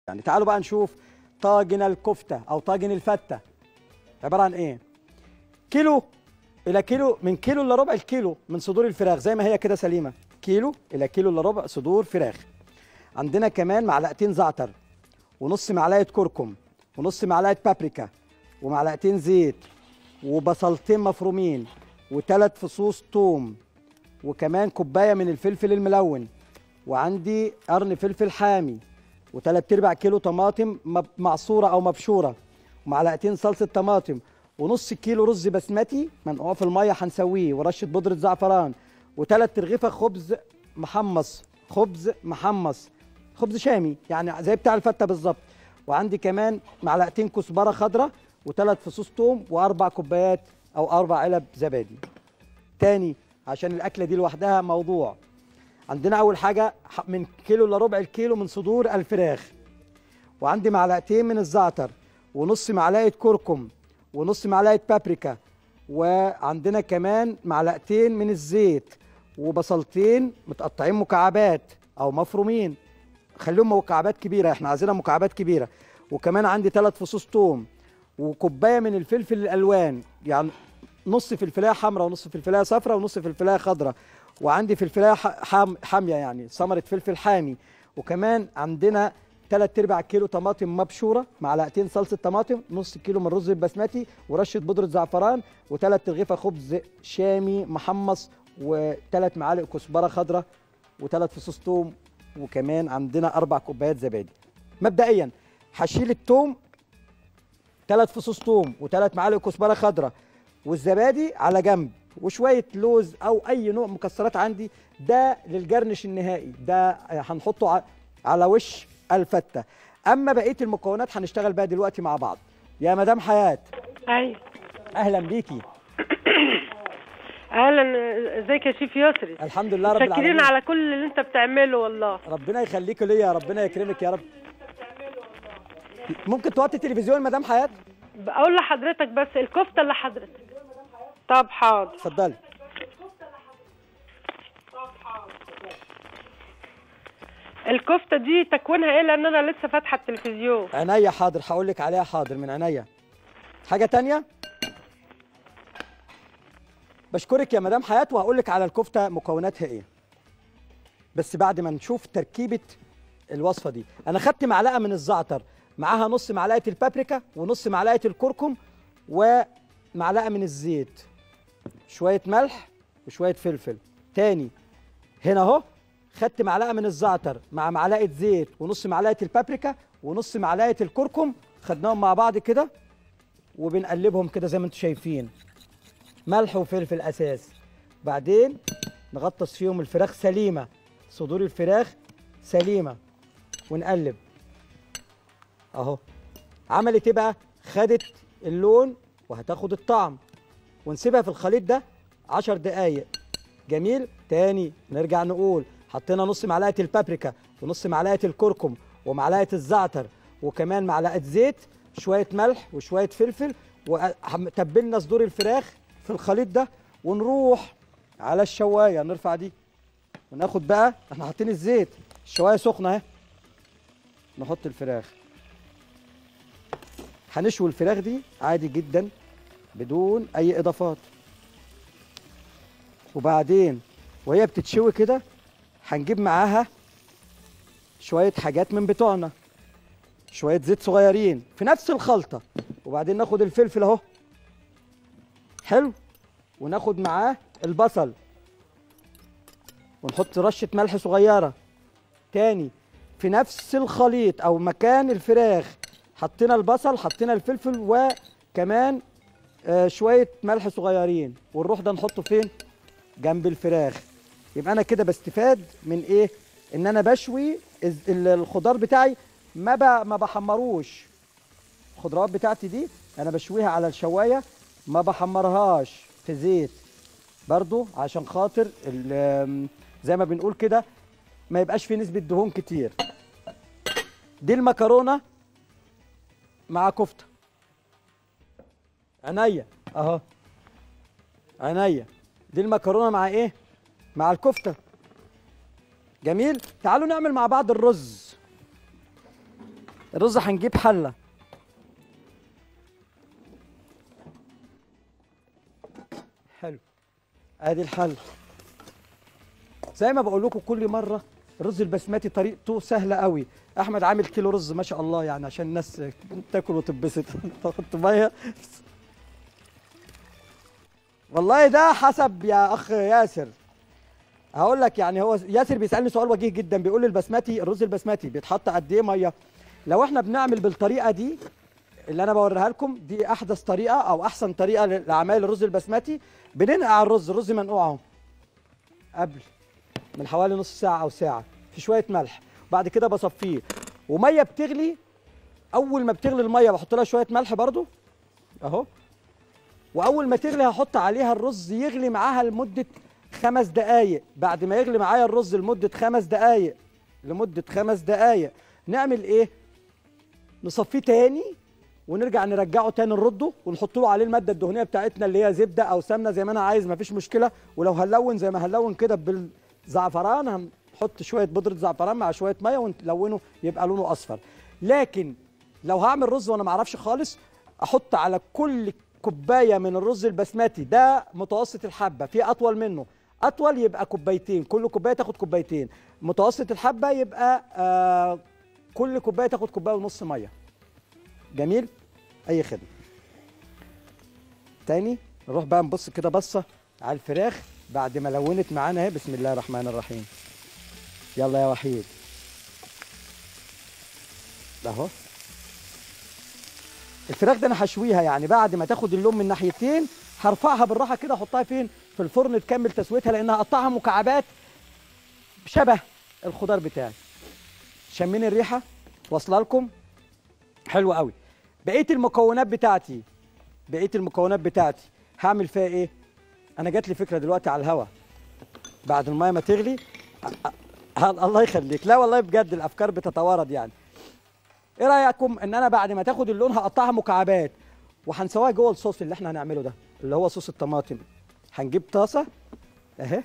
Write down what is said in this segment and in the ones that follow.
يعني تعالوا بقى نشوف طاجن الكفته او طاجن الفته عباره عن ايه كيلو الى كيلو من كيلو الا ربع الكيلو من صدور الفراخ زي ما هي كده سليمه كيلو الى كيلو الا ربع صدور فراخ عندنا كمان معلقتين زعتر ونص معلقه كركم ونص معلقه بابريكا ومعلقتين زيت وبصلتين مفرومين وثلاث فصوص توم وكمان كوبايه من الفلفل الملون وعندي قرن فلفل حامي وثلاث ارباع كيلو طماطم مب- معصوره او مبشوره ومعلقتين صلصه طماطم ونص كيلو رز بسمتي منقوع في الميه هنسويه ورشه بودره زعفران وثلاث ترغيفه خبز محمص خبز محمص خبز شامي يعني زي بتاع الفته بالظبط وعندي كمان معلقتين كزبره خضراء وثلاث فصوص توم واربع كوبايات او اربع علب زبادي تاني عشان الاكله دي لوحدها موضوع عندنا اول حاجه ح- من كيلو الا ربع الكيلو من صدور الفراخ وعندي معلقتين من الزعتر ونص معلقه كركم ونص معلقه بابريكا وعندنا كمان معلقتين من الزيت وبصلتين متقطعين مكعبات او مفرومين خليهم مكعبات كبيره احنا عايزينها مكعبات كبيره وكمان عندي ثلاث فصوص توم وكوبايه من الفلفل الالوان يعني نص فلفلايه حمراء ونص فلفلايه صفراء ونص فلفلايه خضراء وعندي فلفلايه ح- حام حاميه يعني ثمره فلفل حامي وكمان عندنا ثلاث ارباع كيلو طماطم مبشوره معلقتين صلصه طماطم نص كيلو من رز البسمتي ورشه بودره زعفران وثلاث ترغيفه خبز شامي محمص وثلاث معالق كزبره خضراء وثلاث فصوص توم وكمان عندنا اربع كوبايات زبادي مبدئيا هشيل التوم ثلاث فصوص توم وثلاث معالق كزبره خضراء والزبادي على جنب وشويه لوز او اي نوع مكسرات عندي ده للجرنش النهائي ده هنحطه ع- على وش الفته اما بقيه المكونات هنشتغل بقى دلوقتي مع بعض يا مدام حياه ايوه اهلا بيكي اهلا ازيك يا شيف يسري الحمد لله رب شاكرين العالمين على كل اللي انت بتعمله والله ربنا يخليك ليا ربنا يكرمك يا رب ممكن توطي التلفزيون مدام حياه بقول لحضرتك بس الكفته اللي حضرتك طب حاضر اتفضلي الكفته دي تكوينها ايه لان انا لسه فاتحه التلفزيون عينيا حاضر هقول لك عليها حاضر من عينيا حاجه تانية بشكرك يا مدام حياه وهقول لك على الكفته مكوناتها ايه بس بعد ما نشوف تركيبه الوصفه دي انا خدت معلقه من الزعتر معاها نص معلقه البابريكا ونص معلقه الكركم ومعلقه من الزيت شويه ملح وشويه فلفل تاني هنا اهو خدت معلقه من الزعتر مع معلقه زيت ونص معلقه البابريكا ونص معلقه الكركم خدناهم مع بعض كده وبنقلبهم كده زي ما انتم شايفين ملح وفلفل اساس بعدين نغطس فيهم الفراخ سليمه صدور الفراخ سليمه ونقلب اهو عملت ايه بقى خدت اللون وهتاخد الطعم ونسيبها في الخليط ده 10 دقايق جميل تاني نرجع نقول حطينا نص معلقه البابريكا ونص معلقه الكركم ومعلقه الزعتر وكمان معلقه زيت شويه ملح وشويه فلفل وتبلنا صدور الفراخ في الخليط ده ونروح على الشوايه نرفع دي وناخد بقى احنا حاطين الزيت الشوايه سخنه اهي نحط الفراخ هنشوي الفراخ دي عادي جدا بدون اي اضافات وبعدين وهي بتتشوي كده هنجيب معاها شويه حاجات من بتوعنا شويه زيت صغيرين في نفس الخلطه وبعدين ناخد الفلفل اهو حلو وناخد معاه البصل ونحط رشه ملح صغيره تاني في نفس الخليط او مكان الفراخ حطينا البصل حطينا الفلفل وكمان آه، شويه ملح صغيرين ونروح ده نحطه فين جنب الفراخ يبقى انا كده بستفاد من ايه ان انا بشوي الز- ال- الخضار بتاعي ما ب- ما بحمروش الخضروات بتاعتي دي انا بشويها على الشوايه ما بحمرهاش في زيت برضو عشان خاطر ال- آم، زي ما بنقول كده ما يبقاش في نسبه دهون كتير دي المكرونه مع كفته عينيا اهو عينيا دي المكرونه مع ايه مع الكفته جميل تعالوا نعمل مع بعض الرز الرز هنجيب حله حلو ادي الحل زي ما بقول لكم كل مره الرز البسمتي طريقته سهله قوي احمد عامل كيلو رز ما شاء الله يعني عشان الناس تاكل وتتبسط تاخد ميه والله ده حسب يا اخ ياسر هقول لك يعني هو ياسر بيسالني سؤال وجيه جدا بيقول لي البسمتي الرز البسمتي بيتحط قد ايه ميه لو احنا بنعمل بالطريقه دي اللي انا بوريها لكم دي احدث طريقه او احسن طريقه لعمل الرز البسمتي بننقع الرز الرز منقوع اهو قبل من حوالي نص ساعه او ساعه في شويه ملح بعد كده بصفيه وميه بتغلي اول ما بتغلي الميه بحط لها شويه ملح برضو اهو واول ما تغلي هحط عليها الرز يغلي معاها لمده خمس دقايق بعد ما يغلي معايا الرز لمده خمس دقايق لمده خمس دقايق نعمل ايه نصفيه تاني ونرجع نرجعه تاني نرده ونحط له عليه الماده الدهنيه بتاعتنا اللي هي زبده او سمنه زي ما انا عايز مفيش مشكله ولو هنلون زي ما هنلون كده بالزعفران هنحط شويه بودره زعفران مع شويه ميه ونلونه يبقى لونه اصفر لكن لو هعمل رز وانا ما اعرفش خالص احط على كل كوبايه من الرز البسمتي ده متوسط الحبه في اطول منه اطول يبقى كوبايتين كل كوبايه تاخد كوبايتين متوسط الحبه يبقى آه كل كوبايه تاخد كوبايه ونص ميه جميل اي خدمه تاني نروح بقى نبص كده بصه على الفراخ بعد ما لونت معانا اهي بسم الله الرحمن الرحيم يلا يا وحيد ده اهو الفراخ ده انا هشويها يعني بعد ما تاخد اللون من ناحيتين هرفعها بالراحه كده احطها فين في الفرن تكمل تسويتها لانها هقطعها مكعبات شبه الخضار بتاعي شامين الريحه واصله لكم حلو قوي بقيه المكونات بتاعتي بقيه المكونات بتاعتي هعمل فيها ايه انا جات لي فكره دلوقتي على الهوا بعد الميه ما تغلي أ- أ- الله يخليك لا والله بجد الافكار بتتوارد يعني ايه رايكم ان انا بعد ما تاخد اللون هقطعها مكعبات وهنسويها جوه الصوص اللي احنا هنعمله ده اللي هو صوص الطماطم هنجيب طاسه اهي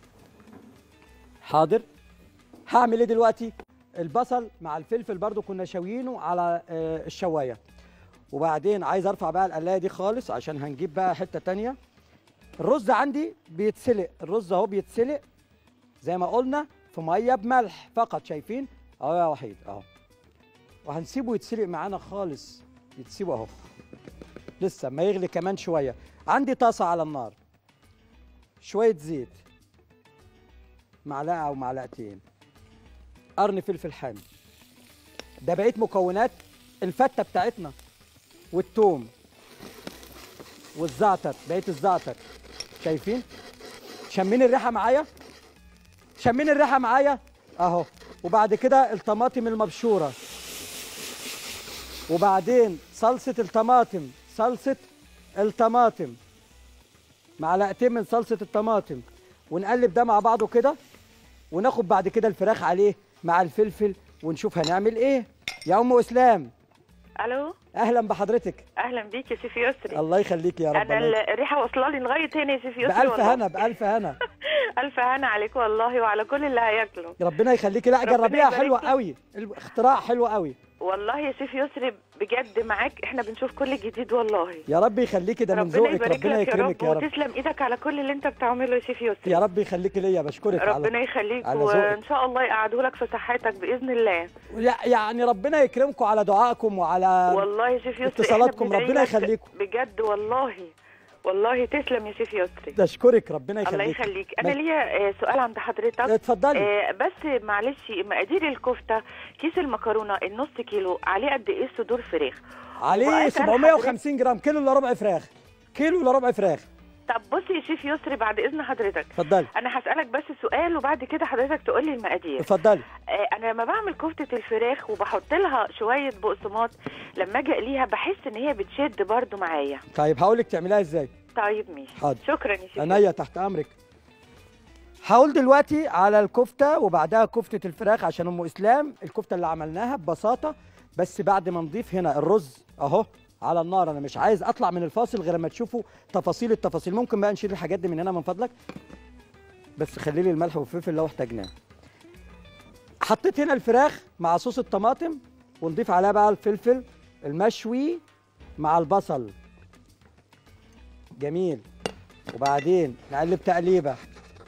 حاضر هعمل ايه دلوقتي البصل مع الفلفل برضو كنا شاويينه على آه، الشوايه وبعدين عايز ارفع بقى القلايه دي خالص عشان هنجيب بقى حته تانية الرز عندي بيتسلق الرز اهو بيتسلق زي ما قلنا في ميه بملح فقط شايفين اهو يا وحيد اهو وهنسيبه يتسلق معانا خالص يتسيبه اهو لسه ما يغلي كمان شويه عندي طاسه على النار شويه زيت معلقه او معلقتين قرن فلفل حامي ده بقيه مكونات الفته بتاعتنا والثوم والزعتر بقيه الزعتر شايفين شامين الريحه معايا شامين الريحه معايا اهو وبعد كده الطماطم المبشوره وبعدين صلصه الطماطم صلصه الطماطم معلقتين من صلصه الطماطم ونقلب ده مع بعضه كده وناخد بعد كده الفراخ عليه مع الفلفل ونشوف هنعمل ايه يا ام اسلام الو اهلا بحضرتك اهلا بيك يا سيف يسري الله يخليك يا رب انا الله يخليك. الريحه واصله لي لغايه هنا يا سيف يسري بألف والله. هنا بألف هنا الف هنا عليك والله وعلى كل اللي هياكلوا ربنا يخليكي لا ربنا جربيها يبارك حلوه فيك. قوي الاختراع حلو قوي والله يا سيف يسري بجد معاك احنا بنشوف كل جديد والله يا رب يخليكي ده من ربنا ذوقك يبارك ربنا لك يا يكرمك رب يا رب وتسلم ايدك على كل اللي انت بتعمله يا سيف يسري يا رب يخليكي ليا بشكرك ربنا على يخليك على وان ذوقك. شاء الله يقعدوا لك في صحتك باذن الله يع- يعني ربنا يكرمكم على دعائكم وعلى والله يا سيف يسري اتصالاتكم، إحنا بندعي ربنا لك يخليكم. بجد والله والله تسلم يا سيف يسري اشكرك ربنا الله يخليك يخليك انا ما- ليا آه، سؤال عند حضرتك اتفضلي آه، بس معلش مقادير الكفته كيس المكرونه النص كيلو عليه قد ايه صدور فراخ عليه وبقى أسأل 750 جرام كيلو الا ربع فراخ كيلو الا ربع فراخ طب بصي يا شيف يسري بعد اذن حضرتك اتفضلي انا هسالك بس سؤال وبعد كده حضرتك تقول لي المقادير اتفضلي آه، انا لما بعمل كفته الفراخ وبحط لها شويه بقسماط لما اجي اقليها بحس ان هي بتشد برضو معايا طيب هقول لك تعمليها ازاي طيب ماشي حاضر. شكرا يا شيف عينيا تحت امرك هقول دلوقتي على الكفته وبعدها كفته الفراخ عشان ام اسلام الكفته اللي عملناها ببساطه بس بعد ما نضيف هنا الرز اهو على النار انا مش عايز اطلع من الفاصل غير لما تشوفوا تفاصيل التفاصيل ممكن بقى نشيل الحاجات دي من هنا من فضلك بس خلي لي الملح والفلفل لو احتاجناه حطيت هنا الفراخ مع صوص الطماطم ونضيف عليها بقى الفلفل المشوي مع البصل جميل وبعدين نقلب تقليبه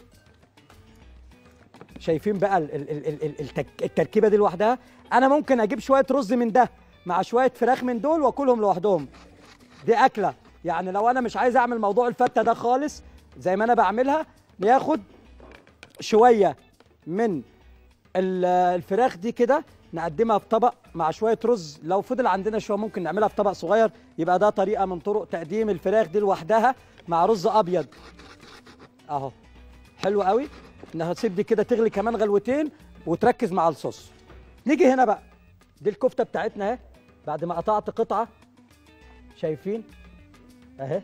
شايفين بقى ال- ال- ال- ال- التك- التركيبه دي لوحدها انا ممكن اجيب شويه رز من ده مع شويه فراخ من دول واكلهم لوحدهم دي اكله يعني لو انا مش عايز اعمل موضوع الفته ده خالص زي ما انا بعملها ناخد شويه من ال- الفراخ دي كده نقدمها في طبق مع شويه رز لو فضل عندنا شويه ممكن نعملها في طبق صغير يبقى ده طريقه من طرق تقديم الفراخ دي لوحدها مع رز ابيض اهو حلو قوي انها تسيب دي كده تغلي كمان غلوتين وتركز مع الصوص نيجي هنا بقى دي الكفته بتاعتنا اهي بعد ما قطعت قطعه شايفين اهي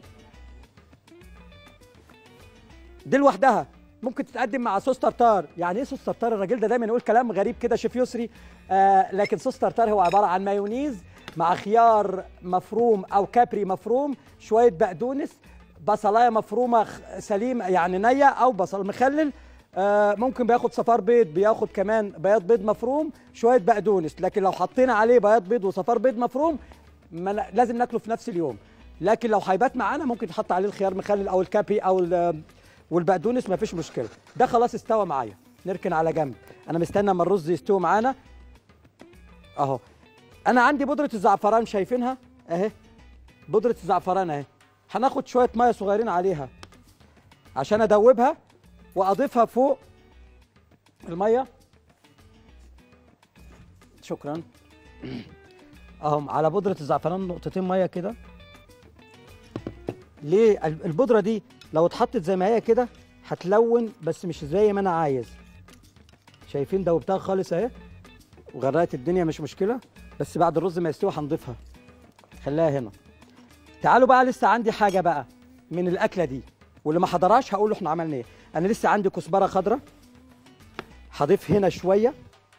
دي لوحدها ممكن تتقدم مع صوص ترتار يعني ايه صوص ترتار الراجل ده دايما يقول كلام غريب كده شيف يسري آه لكن صوص ترتار هو عباره عن مايونيز مع خيار مفروم او كابري مفروم شويه بقدونس بصلايه مفرومه خ- سليمه يعني نيه او بصل مخلل آه ممكن بياخد صفار بيض بياخد كمان بياض بيض مفروم شويه بقدونس لكن لو حطينا عليه بياض بيض وصفار بيض مفروم ما ن- لازم ناكله في نفس اليوم لكن لو هيبات معانا ممكن تحط عليه الخيار مخلل او الكابري او ال- والبقدونس مفيش مشكله ده خلاص استوى معايا نركن على جنب انا مستني اما الرز يستوي معانا اهو انا عندي بودره الزعفران شايفينها اهي بودره الزعفران اهي هناخد شويه ميه صغيرين عليها عشان ادوبها واضيفها فوق الميه شكرا اهو على بودره الزعفران نقطتين ميه كده ليه ال- البودره دي لو اتحطت زي ما هي كده هتلون بس مش زي ما انا عايز شايفين دوبتها خالص اهي وغرقت الدنيا مش مشكله بس بعد الرز ما يستوي هنضيفها خليها هنا تعالوا بقى لسه عندي حاجه بقى من الاكله دي واللي ما حضرهاش هقول له احنا عملنا ايه انا لسه عندي كزبره خضراء هضيف هنا شويه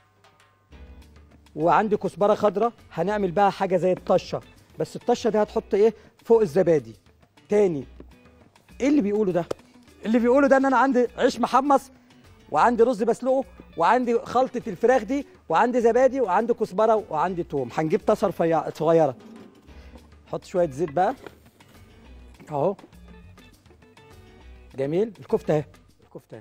وعندي كزبره خضراء هنعمل بقى حاجه زي الطشه بس الطشه دي هتحط ايه فوق الزبادي تاني ايه اللي بيقوله ده اللي بيقوله ده ان انا عندي عيش محمص وعندي رز بسلقه وعندي خلطه الفراخ دي وعندي زبادي وعندي كزبره وعندي توم هنجيب طاسه رفيعه صغيره حط شويه زيت بقى اهو جميل الكفته اهي الكفته اهي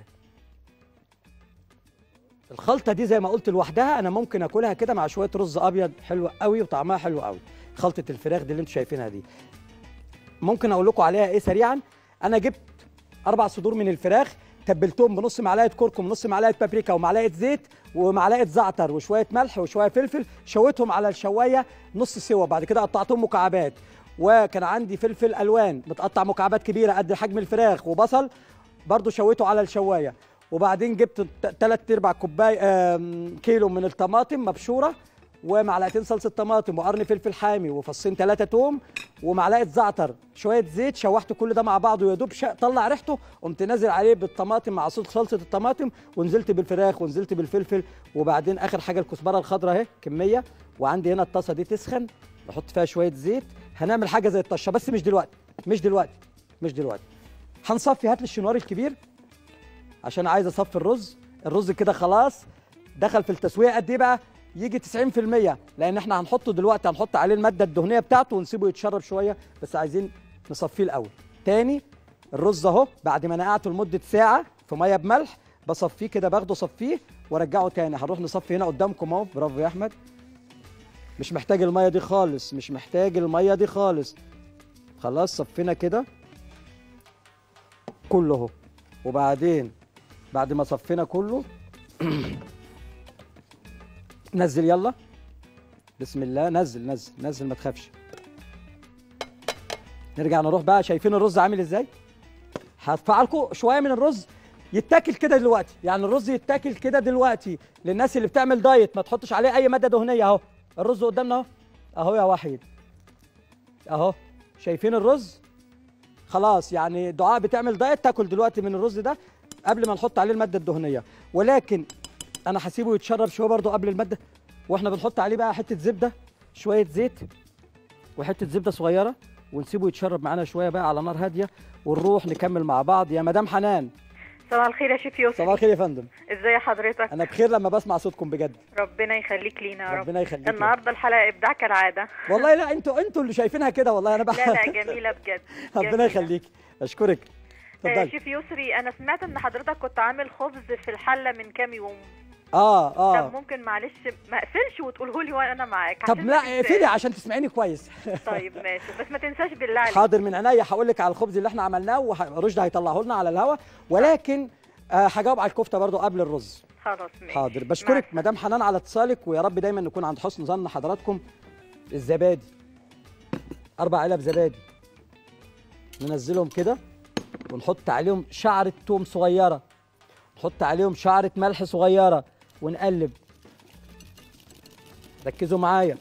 الخلطه دي زي ما قلت لوحدها انا ممكن اكلها كده مع شويه رز ابيض حلو قوي وطعمها حلو قوي خلطه الفراخ دي اللي انتوا شايفينها دي ممكن اقول لكم عليها ايه سريعا انا جبت اربع صدور من الفراخ تبلتهم بنص معلقه كركم ونص معلقه بابريكا ومعلقه زيت ومعلقه زعتر وشويه ملح وشويه فلفل شويتهم على الشوايه نص سوا بعد كده قطعتهم مكعبات وكان عندي فلفل الوان متقطع مكعبات كبيره قد حجم الفراخ وبصل برضو شويته على الشوايه وبعدين جبت ثلاث ارباع كوبايه آم، كيلو من الطماطم مبشوره ومعلقتين صلصه طماطم وقرن فلفل حامي وفصين ثلاثه توم ومعلقه زعتر شويه زيت شوحت كل ده مع بعضه يا دوب شا- طلع ريحته قمت نازل عليه بالطماطم مع صلصه صلصة الطماطم ونزلت بالفراخ ونزلت بالفلفل وبعدين اخر حاجه الكزبره الخضراء اهي كميه وعندي هنا الطاسه دي تسخن نحط فيها شويه زيت هنعمل حاجه زي الطشه بس مش دلوقتي مش دلوقتي مش دلوقتي هنصفي هات لي الشنوار الكبير عشان عايز اصفي الرز الرز كده خلاص دخل في التسويه قد ايه بقى يجي 90% لان احنا هنحطه دلوقتي هنحط عليه الماده الدهنيه بتاعته ونسيبه يتشرب شويه بس عايزين نصفيه الاول تاني الرز اهو بعد ما نقعته لمده ساعه في ميه بملح بصفيه كده باخده صفيه وارجعه تاني هنروح نصفي هنا قدامكم اهو برافو يا احمد مش محتاج الميه دي خالص مش محتاج الميه دي خالص خلاص صفينا كده كله اهو وبعدين بعد ما صفينا كله نزل يلا بسم الله نزل نزل نزل ما تخافش نرجع نروح بقى شايفين الرز عامل ازاي هدفع لكم شويه من الرز يتاكل كده دلوقتي يعني الرز يتاكل كده دلوقتي للناس اللي بتعمل دايت ما تحطش عليه اي ماده دهنيه اهو الرز قدامنا اهو اهو يا وحيد اهو شايفين الرز خلاص يعني دعاء بتعمل دايت تاكل دلوقتي من الرز ده قبل ما نحط عليه الماده الدهنيه ولكن انا هسيبه يتشرب شويه برضو قبل الماده واحنا بنحط عليه بقى حته زبده شويه زيت وحته زبده صغيره ونسيبه يتشرب معانا شويه بقى على نار هاديه ونروح نكمل مع بعض يا مدام حنان صباح الخير يا شيف يوسف صباح الخير يا فندم ازاي حضرتك انا بخير لما بسمع صوتكم بجد ربنا يخليك لينا يا رب ربنا يخليك النهارده الحلقه ابداع كالعاده والله لا انتوا انتوا اللي شايفينها كده والله انا بح... لا لا جميله بجد ربنا جميلة. يخليك اشكرك آه اتفضلي شيف يسري انا سمعت ان حضرتك كنت عامل خبز في الحله من كام يوم اه طب اه ممكن معلش ما اقفلش وتقوله لي وانا معاك طب عشان لا ما اقفلي تنساش. عشان تسمعيني كويس طيب ماشي بس ما تنساش بالله عليك حاضر من عينيا هقول لك على الخبز اللي احنا عملناه ورشدي هيطلعه لنا على الهوا ولكن آه هجاوب على الكفته برضو قبل الرز خلاص ماشي حاضر بشكرك مع مدام حنان على اتصالك ويا رب دايما نكون عند حسن ظن حضراتكم الزبادي اربع علب زبادي ننزلهم كده ونحط عليهم شعرة توم صغيرة نحط عليهم شعرة ملح صغيرة ونقلب ركزوا معايا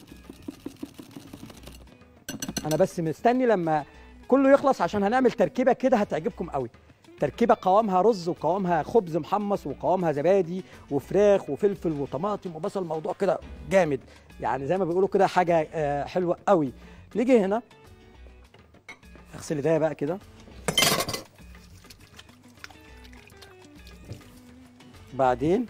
انا بس مستني لما كله يخلص عشان هنعمل تركيبة كده هتعجبكم قوي تركيبة قوامها رز وقوامها خبز محمص وقوامها زبادي وفراخ وفلفل وطماطم وبصل موضوع كده جامد يعني زي ما بيقولوا كده حاجة آه، حلوة قوي نيجي هنا اغسل ايديا بقى كده بعدين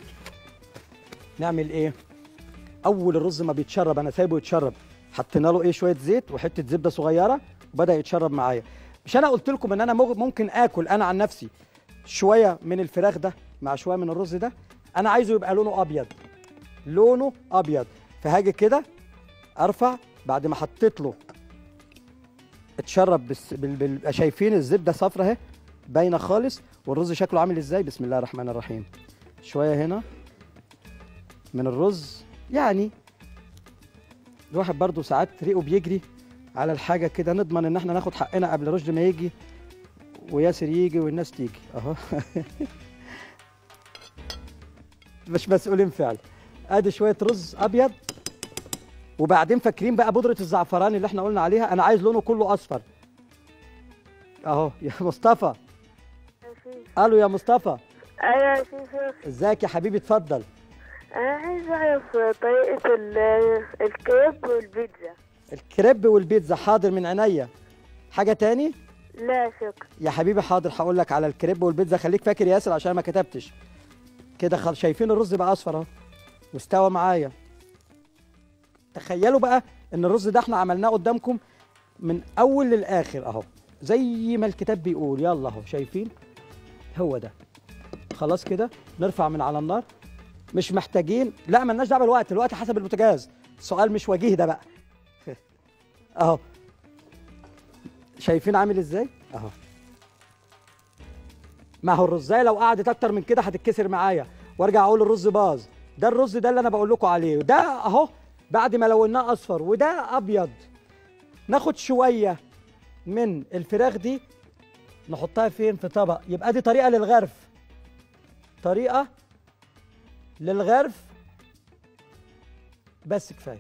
نعمل ايه اول الرز ما بيتشرب انا سايبه يتشرب حطينا له ايه شويه زيت وحته زبده صغيره وبدا يتشرب معايا مش انا قلت لكم ان انا مغ- ممكن اكل انا عن نفسي شويه من الفراخ ده مع شويه من الرز ده انا عايزه يبقى لونه ابيض لونه ابيض فهاجي كده ارفع بعد ما حطيت له اتشرب بس بال... بال... شايفين الزبده صفرة اهي باينه خالص والرز شكله عامل ازاي بسم الله الرحمن الرحيم شويه هنا من الرز يعني الواحد برضو ساعات ريقه بيجري على الحاجه كده نضمن ان احنا ناخد حقنا قبل رشد ما يجي وياسر يجي والناس تيجي اهو مش مسؤولين فعلا ادي شويه رز ابيض وبعدين فاكرين بقى بودره الزعفران اللي احنا قلنا عليها انا عايز لونه كله اصفر اهو يا مصطفى الو يا مصطفى ايوه يا شيخ ازيك يا حبيبي اتفضل انا عايز اعرف طريقة ال- الكريب والبيتزا الكريب والبيتزا حاضر من عينيا حاجه تاني لا شكرا يا حبيبي حاضر هقول لك على الكريب والبيتزا خليك فاكر يا ياسر عشان ما كتبتش كده خل... شايفين الرز بقى اصفر اهو واستوى معايا تخيلوا بقى ان الرز ده احنا عملناه قدامكم من اول للاخر اهو زي ما الكتاب بيقول يلا اهو شايفين هو ده خلاص كده نرفع من على النار مش محتاجين لا ملناش دعوه بالوقت الوقت حسب البوتاجاز السؤال مش وجيه ده بقى اهو شايفين عامل ازاي اهو ما هو الرزايه لو قعدت اكتر من كده هتتكسر معايا وارجع اقول الرز باظ ده الرز ده اللي انا بقول لكم عليه ده اهو بعد ما لوناه اصفر وده ابيض ناخد شويه من الفراخ دي نحطها فين في طبق يبقى دي طريقه للغرف طريقه للغرف بس كفايه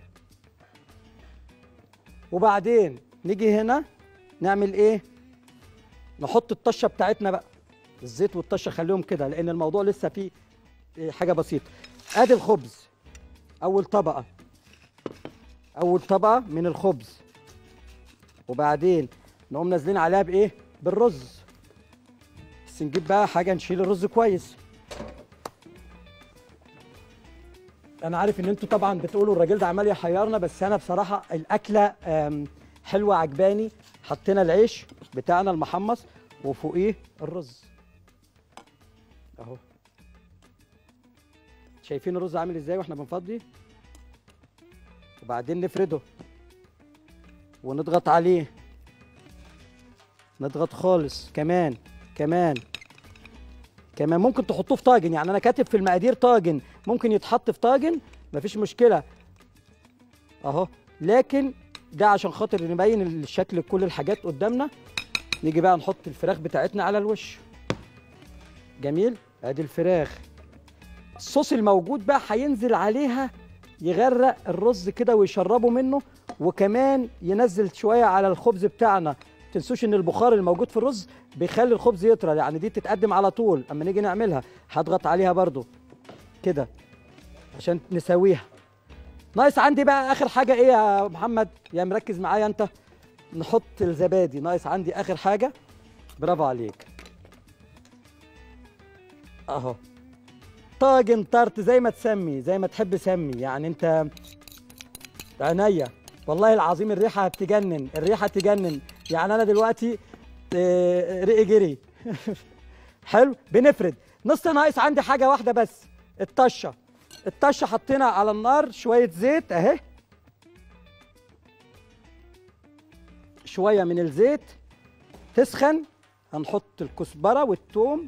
وبعدين نيجي هنا نعمل ايه نحط الطشه بتاعتنا بقى الزيت والطشه خليهم كده لان الموضوع لسه فيه إيه، حاجه بسيطه ادي الخبز اول طبقه اول طبقه من الخبز وبعدين نقوم نازلين عليها بايه بالرز بس نجيب بقى حاجه نشيل الرز كويس انا عارف ان انتوا طبعا بتقولوا الراجل ده عمال يحيرنا بس انا بصراحه الاكله آم، حلوه عجباني حطينا العيش بتاعنا المحمص وفوقيه الرز اهو شايفين الرز عامل ازاي واحنا بنفضي وبعدين نفرده ونضغط عليه نضغط خالص كمان كمان كمان ممكن تحطوه في طاجن يعني انا كاتب في المقادير طاجن ممكن يتحط في طاجن مفيش مشكله اهو لكن ده عشان خاطر نبين الشكل كل الحاجات قدامنا نيجي بقى نحط الفراخ بتاعتنا على الوش جميل ادي الفراخ الصوص الموجود بقى هينزل عليها يغرق الرز كده ويشربوا منه وكمان ينزل شويه على الخبز بتاعنا تنسوش ان البخار الموجود في الرز بيخلي الخبز يطرى يعني دي تتقدم على طول اما نيجي نعملها هضغط عليها برضو كده عشان نسويها ناقص عندي بقى اخر حاجه ايه يا محمد يا مركز معايا انت نحط الزبادي ناقص عندي اخر حاجه برافو عليك اهو طاجن طرت زي ما تسمي زي ما تحب سمي يعني انت عينيا والله العظيم الريحه تجنن الريحه تجنن يعني انا دلوقتي آه، ريقي جري حلو بنفرد نص ناقص عندي حاجه واحده بس الطشه الطشه حطينا على النار شويه زيت اهي شويه من الزيت تسخن هنحط الكزبره والثوم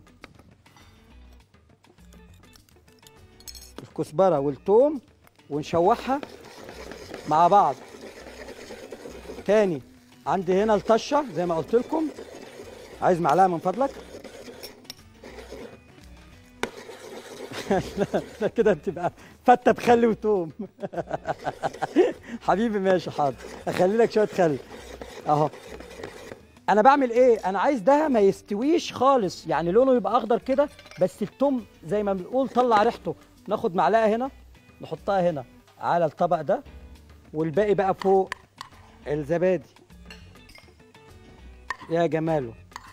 الكزبره والثوم ونشوحها مع بعض تاني عندي هنا الطشه زي ما قلت لكم عايز معلقه من فضلك لا كده بتبقى فته بخل وتوم حبيبي ماشي حاضر اخلي لك شويه خل اهو انا بعمل ايه انا عايز ده ما يستويش خالص يعني لونه يبقى اخضر كده بس التوم زي ما بنقول طلع ريحته ناخد معلقه هنا نحطها هنا على الطبق ده والباقي بقى فوق الزبادي يا جماله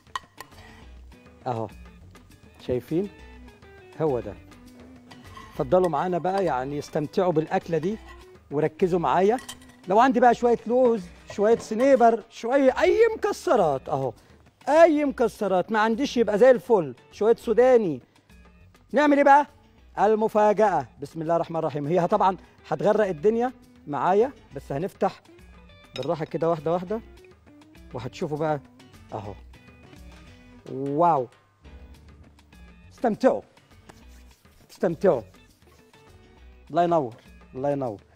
اهو شايفين هو ده اتفضلوا معانا بقى يعني استمتعوا بالاكله دي وركزوا معايا لو عندي بقى شويه لوز شويه سنيبر شويه اي مكسرات اهو اي مكسرات ما عنديش يبقى زي الفل شويه سوداني نعمل ايه بقى المفاجاه بسم الله الرحمن الرحيم هي طبعا هتغرق الدنيا معايا بس هنفتح بالراحه كده واحده واحده وهتشوفوا بقى اهو واو استمتعوا استمتعوا الله ينور الله ينور